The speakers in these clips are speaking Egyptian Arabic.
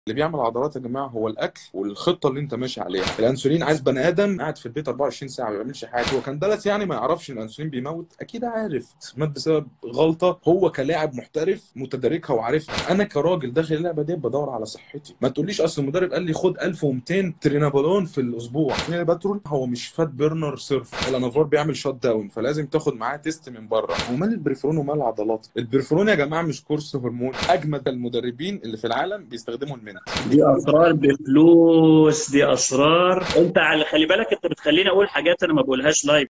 اللي بيعمل عضلات يا جماعه هو الاكل والخطه اللي انت ماشي عليها الانسولين عايز بني ادم قاعد في البيت 24 ساعه ما بيعملش حاجه هو كان دلس يعني ما يعرفش ان الانسولين بيموت اكيد عارف مات بسبب غلطه هو كلاعب محترف متداركها وعارفها انا كراجل داخل اللعبه دي بدور على صحتي ما تقوليش اصل المدرب قال لي خد 1200 ترينابولون في الاسبوع فين بترول هو مش فات بيرنر صرف الانافور بيعمل شوت داون فلازم تاخد معاه تيست من بره ومال البريفرون ومال العضلات البريفرون يا جماعه مش كورس هرمون اجمد المدربين اللي في العالم بيستخدموا المنت دي اسرار بفلوس دي اسرار انت على خلي بالك انت بتخليني اقول حاجات انا ما بقولهاش لايف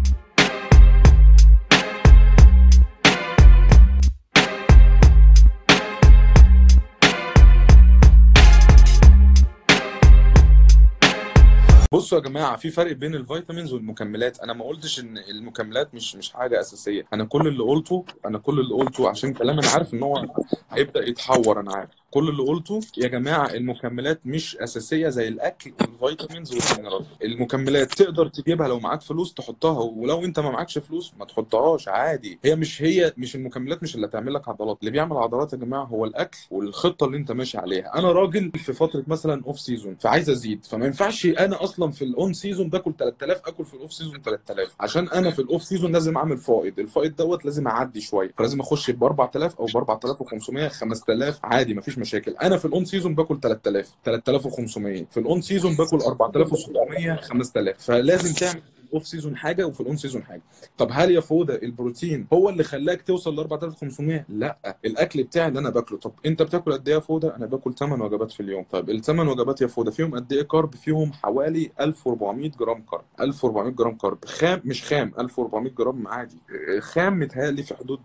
بصوا يا جماعه في فرق بين الفيتامينز والمكملات انا ما قلتش ان المكملات مش مش حاجه اساسيه انا كل اللي قلته انا كل اللي قلته عشان كلام انا عارف ان هو هيبدا يتحور انا عارف كل اللي قلته يا جماعه المكملات مش اساسيه زي الاكل والفيتامينز والمينرالات المكملات تقدر تجيبها لو معاك فلوس تحطها ولو انت ما معكش فلوس ما تحطهاش عادي هي مش هي مش المكملات مش اللي هتعمل لك عضلات اللي بيعمل عضلات يا جماعه هو الاكل والخطه اللي انت ماشي عليها انا راجل في فتره مثلا اوف سيزون فعايز ازيد فما ينفعش انا اصلا في الاون سيزون باكل 3000 اكل في الاوف سيزون 3000 عشان انا في الاوف سيزون لازم اعمل فائض الفائض دوت لازم اعدي شويه فلازم اخش ب 4000 او ب 4500 5000 عادي مفيش مشاكل انا في الاون سيزون باكل 3000 3500 في الاون سيزون باكل 4600 5000 فلازم تعمل الاوف سيزون حاجه وفي الاون سيزون حاجه طب هل يا فوده البروتين هو اللي خلاك توصل ل 4500 لا الاكل بتاعي اللي انا باكله طب انت بتاكل قد ايه يا فوده انا باكل 8 وجبات في اليوم طب الثمان وجبات يا فوده فيهم قد ايه كارب فيهم حوالي 1400 جرام كارب 1400 جرام كارب خام مش خام 1400 جرام عادي خام متهيألي في حدود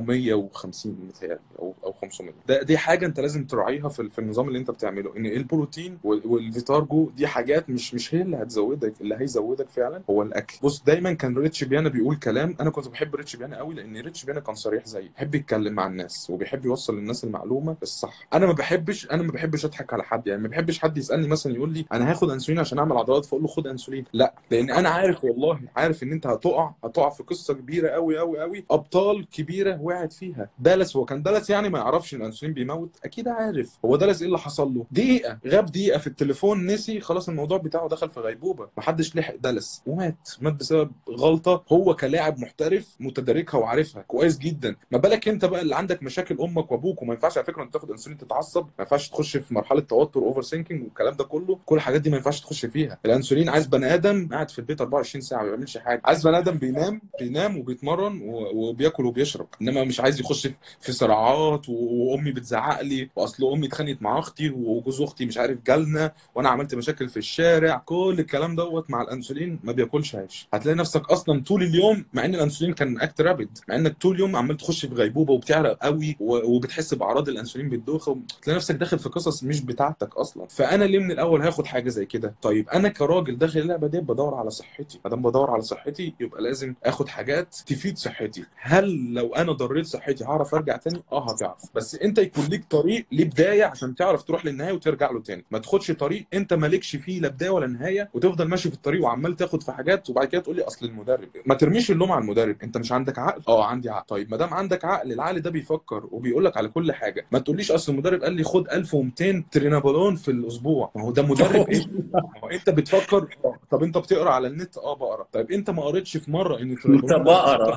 450 متهيألي او او 500 ده دي حاجه انت لازم تراعيها في, في النظام اللي انت بتعمله ان البروتين والفيتارجو دي حاجات مش مش هي اللي هتزودك اللي هيزودك فعلا هو الاكل بص دايما كان ريتش بيانا بيقول كلام انا كنت بحب ريتش بيانا قوي لان ريتش بيانا كان صريح زيي بيحب يتكلم مع الناس وبيحب يوصل للناس المعلومه الصح انا ما بحبش انا ما بحبش اضحك على حد يعني ما بحبش حد يسالني مثلا يقول لي انا هاخد انسولين عشان اعمل عضلات فاقول له خد انسولين لا لان انا عارف والله عارف ان انت هتقع هتقع في قصه كبيره قوي قوي قوي ابطال كبيره وقعت فيها دالس هو كان دالس يعني ما يعرفش ان الانسولين بيموت اكيد عارف هو دالس ايه اللي حصل له دقيقه غاب دقيقه في التليفون نسي خلاص الموضوع بتاعه دخل في غيبوبه محدش لحق دالس ومات مات بسبب غلطه هو كلاعب محترف متداركها وعارفها كويس جدا ما بالك انت بقى اللي عندك مشاكل امك وابوك وما ينفعش على فكره انت تاخد انسولين تتعصب ما ينفعش تخش في مرحله توتر اوفر سينكينج والكلام ده كله كل الحاجات دي ما ينفعش تخش فيها الانسولين عايز بني ادم قاعد في البيت 24 ساعه ما بيعملش حاجه عايز بني ادم بينام بينام وبيتمرن وبياكل وبيشرب انما مش عايز يخش في صراعات وامي بتزعق لي واصل امي اتخانقت مع اختي وجوز اختي مش عارف جالنا وانا عملت مشاكل في الشارع كل الكلام دوت مع الانسولين ما بياكلش عيش هتلاقي نفسك اصلا طول اليوم مع ان الانسولين كان اكت رابد مع انك طول اليوم عمال تخش في غيبوبه وبتعرق قوي وبتحس باعراض الانسولين بالدوخه تلاقي نفسك داخل في قصص مش بتاعتك اصلا فانا ليه من الاول هاخد حاجه زي كده طيب انا كراجل داخل اللعبه دي بدور على صحتي ما دام بدور على صحتي يبقى لازم اخد حاجات تفيد صحتي هل لو انا ضريت صحتي هعرف ارجع تاني اه هتعرف بس انت يكون ليك طريق ليه بدايه عشان تعرف تروح للنهايه وترجع له تاني ما تاخدش طريق انت مالكش فيه لا بدايه ولا نهايه وتفضل ماشي في الطريق وعمال تاخد في حاجات وبعد كده تقول لي اصل المدرب ما ترميش اللوم على المدرب انت مش عندك عقل اه عندي عقل طيب ما دام عندك عقل العقل ده بيفكر وبيقول لك على كل حاجه ما تقوليش اصل المدرب قال لي خد 1200 ترينابولون في الاسبوع ما هو ده مدرب ايه ما هو انت بتفكر طب انت بتقرا على النت اه بقرا طيب انت ما قريتش في مره ان انت بقرا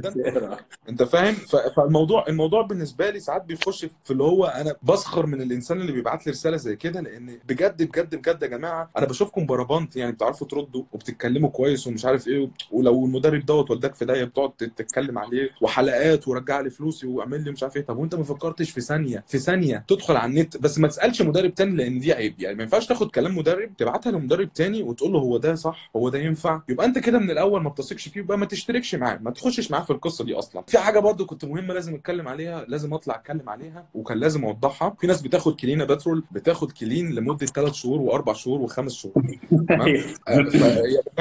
انت فاهم فالموضوع الموضوع بالنسبه لي ساعات بيخش في اللي هو انا بسخر من الانسان اللي بيبعت لي رساله زي كده لان بجد بجد بجد يا جماعه انا بشوفكم بربنت يعني بتعرفوا تردوا وبتتكلموا كويس ومش عارف ايه ولو المدرب دوت وداك في داهيه بتقعد تتكلم عليه وحلقات ورجع لي فلوسي واعمل لي مش عارف ايه طب وانت ما فكرتش في ثانيه في ثانيه تدخل على النت بس ما تسالش مدرب تاني لان دي عيب يعني ما ينفعش تاخد كلام مدرب تبعتها لمدرب تاني وتقول له هو ده صح هو ده ينفع يبقى انت كده من الاول ما بتثقش فيه يبقى ما تشتركش معاه ما تخشش معاه في القصه دي اصلا في حاجه برضو كنت مهمه لازم اتكلم عليها لازم اطلع اتكلم عليها وكان لازم اوضحها في ناس بتاخد كلينا بترول بتاخد كلين لمده ثلاث شهور واربع شهور وخمس شهور تمام يا جماعه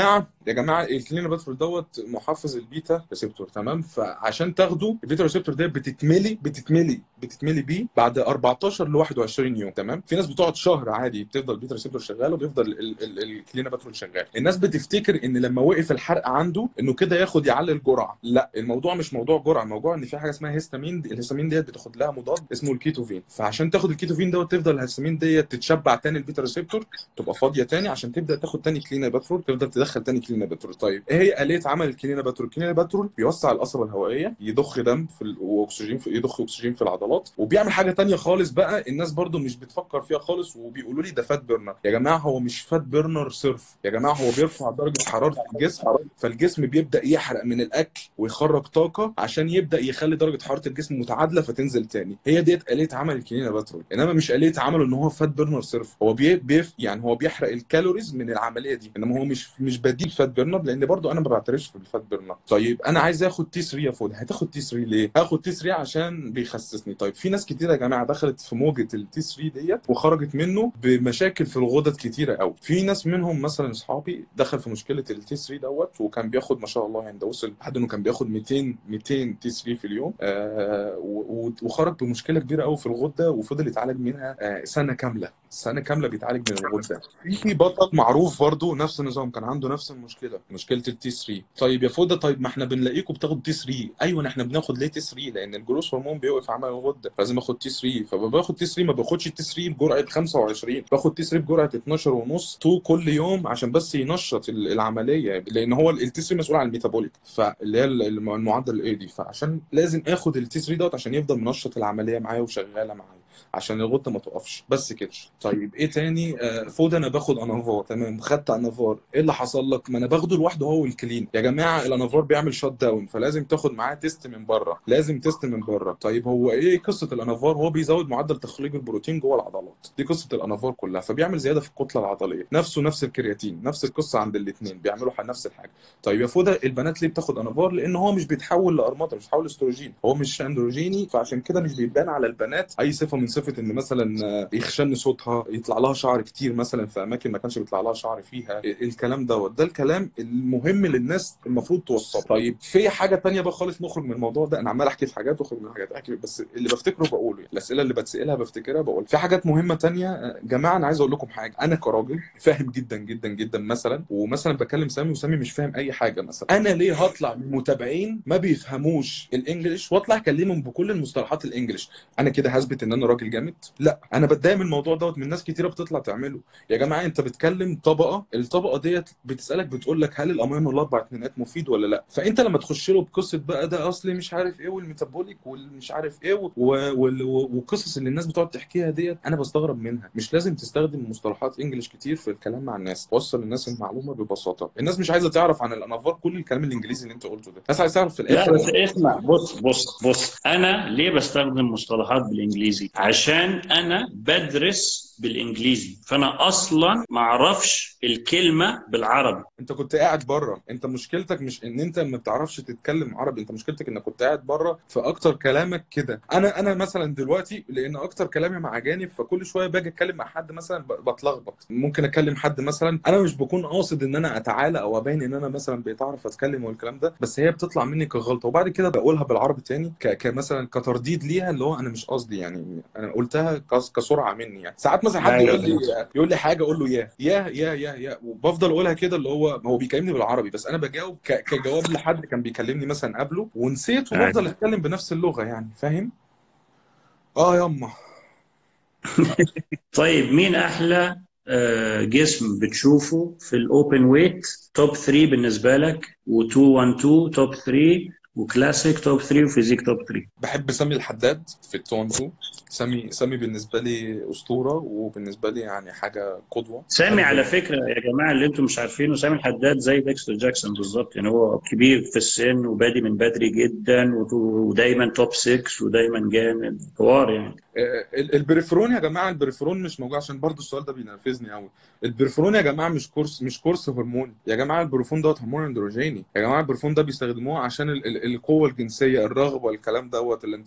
يا جماعه الكليناباترول دوت محفز البيتا ريسبتور تمام فعشان تاخده البيتا ريسبتور ده بتتملي بتتملي بتتملي بيه بعد 14 ل 21 يوم تمام في ناس بتقعد شهر عادي بتفضل البيتا ريسبتور شغال وبيفضل الكليناباترول شغال الناس بتفتكر ان لما وقف الحرق عنده انه كده ياخد يعلي الجرعه لا الموضوع مش موضوع جرعه الموضوع ان في حاجه اسمها هيستامين الهيستامين ديت بتاخد لها مضاد اسمه الكيتوفين فعشان تاخد الكيتوفين دوت تفضل الهيستامين ديت تتشبع تاني البيتا ريسبتور تبقى فاضيه تاني عشان تبدا تاخد تاني كليناباترول تفضل تدخل تاني كليناباترول طيب ايه هي اليه عمل الكليناباترول الكليناباترول بيوسع القصبه الهوائيه يضخ دم في ال... واكسجين في يضخ اكسجين في العضلات وبيعمل حاجه تانية خالص بقى الناس برضو مش بتفكر فيها خالص وبيقولوا لي ده فات بيرنر يا جماعه هو مش فات بيرنر صرف يا جماعه هو بيرفع درجه حراره الجسم فالجسم بيبدا يحرق من الاكل ويخرج طاقه عشان يبدا يخلي درجه حراره الجسم متعادله فتنزل تاني هي ديت اليه عمل الكليناباترول انما مش اليه عمله ان هو فات بيرنر صرف هو بي... بيف يعني هو بيحرق الكالوريز من العمليه دي انما هو مش مش بديل فات بيرنر لان برضو انا ما بعترفش بالفات بيرنر طيب انا عايز اخد تي 3 يا فود هتاخد تي 3 ليه هاخد تي 3 عشان بيخسسني طيب في ناس كتيره يا جماعه دخلت في موجه التي 3 ديت وخرجت منه بمشاكل في الغدد كتيره قوي في ناس منهم مثلا اصحابي دخل في مشكله التي 3 دوت وكان بياخد ما شاء الله يعني ده وصل لحد انه كان بياخد 200 200 تي 3 في اليوم آه وخرج بمشكله كبيره قوي في الغده وفضل يتعالج منها آه سنه كامله سنه كامله بيتعالج من الغده في بطل معروف برضه نفس النظام كان عنده نفس المشكله مشكله التي 3 طيب يا فوده طيب ما احنا بنلاقيكم بتاخد تي 3 ايوه احنا بناخد ليه تي 3 لان الجلوس هرمون بيوقف عمل الغده لازم اخد تي 3 فباخد تي 3 ما باخدش تي 3 بجرعه 25 باخد تي 3 بجرعه 12 ونص تو كل يوم عشان بس ينشط العمليه لان هو التي 3 مسؤول عن الميتابوليك فاللي هي المعدل الاي دي فعشان لازم اخد التي 3 دوت عشان يفضل منشط العمليه معايا وشغاله معايا عشان الغده ما تقفش بس كده طيب ايه تاني آه فود انا باخد انافار تمام خدت انافار ايه اللي حصل لك ما انا باخده لوحده هو والكلين يا جماعه الانافار بيعمل شات داون فلازم تاخد معاه تيست من بره لازم تيست من بره طيب هو ايه قصه الانافار هو بيزود معدل تخريج البروتين جوه العضلات دي قصه الانافار كلها فبيعمل زياده في الكتله العضليه نفسه نفس الكرياتين نفس القصه عند الاثنين بيعملوا نفس الحاجه طيب يا فوده البنات ليه بتاخد انافار لان هو مش بيتحول لارمطه مش بيتحول لاستروجين هو مش اندروجيني فعشان كده مش بيبان على البنات اي صفه من صفه ان مثلا يخشن صوتها يطلع لها شعر كتير مثلا في اماكن ما كانش بيطلع لها شعر فيها الكلام دوت ده الكلام المهم للناس المفروض توصله طيب في حاجه تانية بقى خالص نخرج من الموضوع ده انا عمال احكي في حاجات واخرج من حاجات احكي بس اللي بفتكره بقوله يعني. الاسئله اللي بتسالها بفتكرها بقول في حاجات مهمه تانية جماعه انا عايز اقول لكم حاجه انا كراجل فاهم جدا جدا جدا مثلا ومثلا بكلم سامي وسامي مش فاهم اي حاجه مثلا انا ليه هطلع من متابعين ما بيفهموش الانجليش واطلع اكلمهم بكل المصطلحات الانجليش انا كده هثبت ان انا راجل جامد لا انا بتضايق من الموضوع دوت من ناس كتيره بتطلع تعمله يا جماعه انت بتكلم طبقه الطبقه ديت بتسالك بتقول لك هل الامينو الاربع اثنينات مفيد ولا لا فانت لما تخش له بقصه بقى ده اصلي مش عارف ايه والميتابوليك والمش عارف ايه و... و... والقصص اللي الناس بتقعد تحكيها ديت انا بستغرب منها مش لازم تستخدم مصطلحات انجليش كتير في الكلام مع الناس وصل للناس المعلومه ببساطه الناس مش عايزه تعرف عن الانافار كل الكلام الانجليزي اللي انت قلته ده الناس عايزه تعرف في لا الاخر بس اسمع بص بص بص انا ليه بستخدم مصطلحات بالانجليزي عشان انا بدرس بالانجليزي فانا اصلا ما اعرفش الكلمه بالعربي انت كنت قاعد بره انت مشكلتك مش ان انت ما بتعرفش تتكلم عربي انت مشكلتك انك كنت قاعد بره فاكتر كلامك كده انا انا مثلا دلوقتي لان اكتر كلامي مع اجانب فكل شويه باجي اتكلم مع حد مثلا ب- بتلخبط ممكن اكلم حد مثلا انا مش بكون قاصد ان انا اتعالى او ابين ان انا مثلا بقيت اعرف اتكلم والكلام ده بس هي بتطلع مني كغلطه وبعد كده بقولها بالعربي تاني ك- كمثلا كترديد ليها اللي هو انا مش قصدي يعني انا قلتها كس- كسرعه مني يعني ساعات مثلا حد ايوه يقول لي يقول لي حاجه اقول له يا يا يا يا يا وبفضل اقولها كده اللي هو هو بيكلمني بالعربي بس انا بجاوب ك- كجواب لحد كان بيكلمني مثلا قبله ونسيت وبفضل ايوه اتكلم بنفس اللغه يعني فاهم اه ياما طيب مين احلى آه، جسم بتشوفه في الاوبن ويت توب 3 بالنسبه لك و212 توب 3 وكلاسيك توب 3 وفيزيك توب 3 بحب سامي الحداد في التون تو سامي سامي بالنسبه لي اسطوره وبالنسبه لي يعني حاجه قدوه سامي بحب على فكره يا جماعه اللي انتم مش عارفينه سامي الحداد زي ديكستر جاكسون بالظبط يعني هو كبير في السن وبادي من بدري جدا وت- ودايما توب 6 ودايما جامد حوار يعني آه، ال- البريفرون يا جماعه البريفرون مش موجود عشان برضو السؤال ده بينرفزني قوي البريفرون يا جماعه مش كورس مش كورس هرموني يا جماعه البريفرون دوت هرمون اندروجيني يا جماعه البريفرون ده بيستخدموه عشان ال- ال- القوه الجنسيه الرغبه الكلام دوت الانتصاب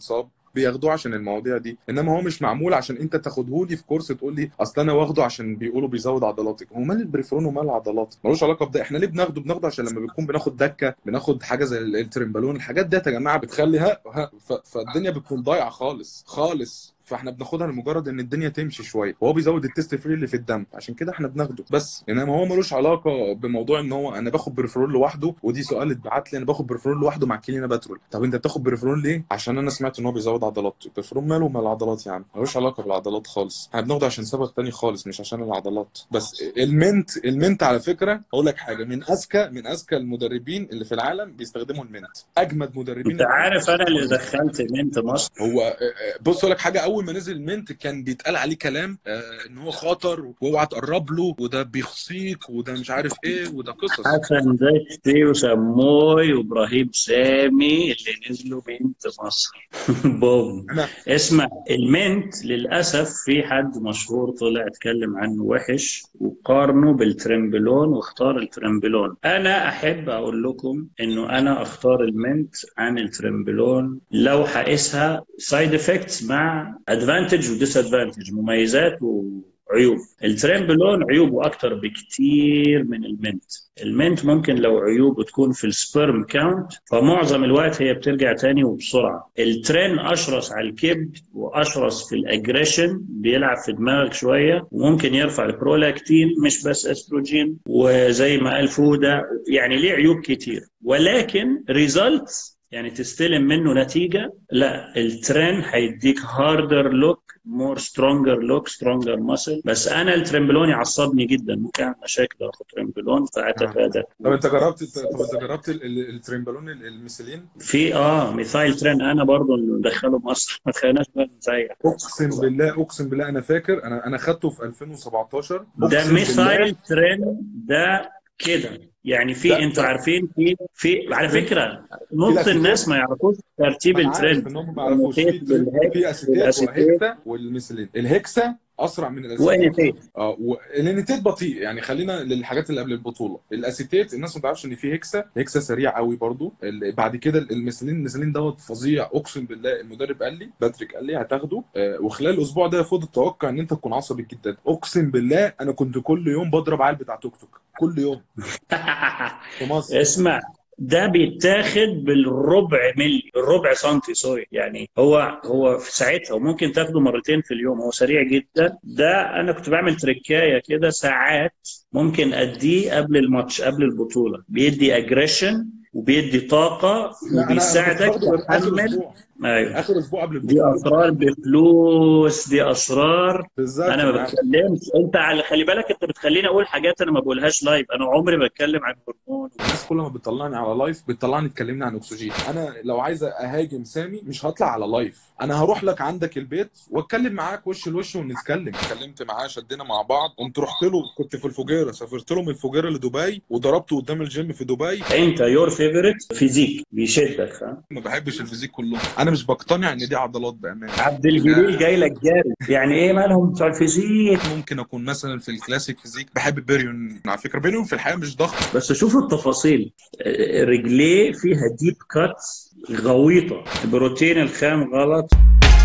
بياخدوه عشان المواضيع دي انما هو مش معمول عشان انت تاخده لي في كورس تقول لي اصل انا واخده عشان بيقولوا بيزود عضلاتك هو مال البريفرون ومال العضلات ملوش علاقه بده احنا ليه بناخده بناخده عشان لما بنكون بناخد دكه بناخد حاجه زي ال- الترمبالون الحاجات دي يا جماعه بتخلي ها, ها ف- فالدنيا بتكون ضايعه خالص خالص فاحنا بناخدها لمجرد ان الدنيا تمشي شويه وهو بيزود التست فري اللي في الدم عشان كده احنا بناخده بس انما هو ملوش علاقه بموضوع ان هو انا باخد بريفرون لوحده ودي سؤال اتبعت لي انا باخد بريفرون لوحده مع كيلينا باترول طب انت بتاخد بريفرون ليه عشان انا سمعت ان هو بيزود عضلات بريفرون ماله مال العضلات يا عم ملوش علاقه بالعضلات خالص احنا بناخده عشان سبب تاني خالص مش عشان العضلات بس المنت المنت على فكره اقول لك حاجه من اذكى من اذكى المدربين اللي في العالم بيستخدموا المنت اجمد مدربين انت عارف انا اللي دخلت منت مصر هو آه، آه، بص اقول لك حاجه اول ما نزل منت كان بيتقال عليه كلام آه، ان هو خطر واوعى تقرب له وده بيخصيك وده مش عارف ايه وده قصص حسن زكي وسموي وابراهيم سامي اللي نزلوا بنت مصر بوم انا اسمع المنت للاسف في حد مشهور طلع اتكلم عنه وحش وقارنه بالترمبلون واختار الترمبلون انا احب اقول لكم انه انا اختار المنت عن الترمبلون لو هقيسها سايد افكتس مع ادفانتج وديس ادفانتج مميزات وعيوب الترمبلون عيوبه اكتر بكتير من المنت المنت ممكن لو عيوبه تكون في السبرم كاونت فمعظم الوقت هي بترجع تاني وبسرعه الترين اشرس على الكبد واشرس في الاجريشن بيلعب في دماغك شويه وممكن يرفع البرولاكتين مش بس استروجين وزي ما قال فوده يعني ليه عيوب كتير ولكن ريزلتس يعني تستلم منه نتيجه لا الترين هيديك هاردر لوك مور سترونجر لوك سترونجر ماسل بس انا الترمبلون يعصبني جدا ممكن اعمل مشاكل اخد ترمبلون فاتفادى طب انت جربت طب انت جربت ال- ال- الترمبالون ال- الميثيلين في اه ميثايل ترين انا برضه اللي مدخله مصر ما خليناش زي اقسم بالله اقسم بالله انا فاكر انا انا خدته في 2017 ده اقسم ميثايل بالله ترين ده كده يعني في ده- انتوا ده- عارفين في في على فكره نص الأسيتات. الناس ما يعرفوش ترتيب انا عارف الترند ان هم ما يعرفوش في بالهيك- في اسيتات بالأسيتات. وهيكسا والميثيلين الهيكسا اسرع من الاسيتات وانتيت اه والانيتيت بطيء يعني خلينا للحاجات اللي قبل البطوله الاسيتيت الناس ما تعرفش ان في هيكسا هيكسا سريع قوي برضو ال- بعد كده الميثيلين الميثيلين دوت فظيع اقسم بالله المدرب قال لي باتريك قال لي هتاخده آه، وخلال الاسبوع ده فوض التوقع ان انت تكون عصبي جدا اقسم بالله انا كنت كل يوم بضرب عيل بتاع توك توك كل يوم في مصر اسمع ده بيتاخد بالربع ملي الربع سنتي سوري يعني هو هو في ساعتها وممكن تاخده مرتين في اليوم هو سريع جدا ده انا كنت بعمل تركايه كده ساعات ممكن اديه قبل الماتش قبل البطوله بيدي اجريشن وبيدي طاقه لا، انا أنا كنت وبيساعدك باخده اخر تكمل اسبوع ايوه اخر اسبوع قبل دي البطوله اسرار بفلوس دي اسرار بالظبط انا ما أنا عارف. بتكلمش انت على خلي بالك انت بتخليني اقول حاجات انا ما بقولهاش لايف انا عمري بتكلم عن هرمون الناس كل ما بتطلعني على لايف بتطلعني تكلمني عن اكسجين انا لو عايز اهاجم سامي مش هطلع على لايف انا هروح لك عندك البيت واتكلم معاك وش لوش ونتكلم اتكلمت معاه شدينا مع بعض قمت رحت له كنت في الفجيره سافرت له من الفجيره لدبي وضربته قدام الجيم في دبي انت يور فيفورت فيزيك بيشدك ها ما بحبش الفيزيك كله انا مش بقتنع ان دي عضلات بامانه عبد الجليل جاي لك جاري يعني ايه مالهم بتوع الفيزيك ممكن اكون مثلا في الكلاسيك فيزيك بحب بيريون على فكره بيريون في الحقيقه مش ضخم بس شوف التفاصيل آه، رجليه فيها ديب كاتس غويطه البروتين الخام غلط